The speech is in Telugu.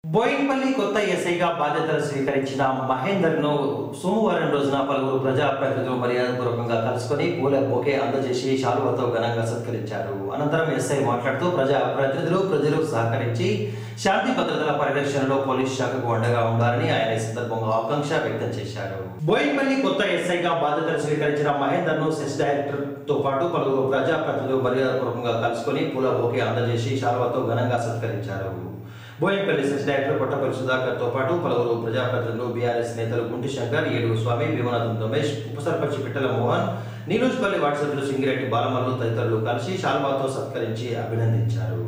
బోయిన్పల్లి కొత్త ఎస్ఐగా బాధ్యతలు స్వీకరించిన మహేందర్ ను సోమవారం రోజున పలువురు ప్రజాప్రతినిధులు మర్యాదపూర్వకంగా కలుసుకొని పూల బొకే అందజేసి శాలువతో ఘనంగా సత్కరించారు అనంతరం ఎస్ఐ మాట్లాడుతూ ప్రజా ప్రతినిధులు ప్రజలు సహకరించి శాంతి భద్రతల పరిరక్షణలో పోలీస్ శాఖకు అండగా ఉండాలని ఆయన ఈ సందర్భంగా ఆకాంక్ష వ్యక్తం చేశారు బోయిన్పల్లి కొత్త ఎస్ఐగా బాధ్యతలు స్వీకరించిన మహేందర్ ను సెస్ డైరెక్టర్ తో పాటు పలువురు ప్రజాప్రతినిధులు మర్యాదపూర్వకంగా కలుసుకొని పూల బొకే అందజేసి శాలువతో ఘనంగా సత్కరించారు బోయినపల్లి సెస్ డైరెక్టర్ కొట్టపల్లి సుధాకర్ తో పాటు పలువురు ప్రజాప్రతినిధులు బీఆర్ఎస్ నేతలు గుంటి శంకర్ ఏడుగు స్వామి భీమనాథం రమేష్ ఉప సర్పంచ్ పిట్టల మోహన్ నీలూజ్పల్లి వార్డు సభ్యులు సింగిరెడ్డి బాలమల్లు తదితరులు కలిసి శాల్వాతో సత్కరించి అభినందించారు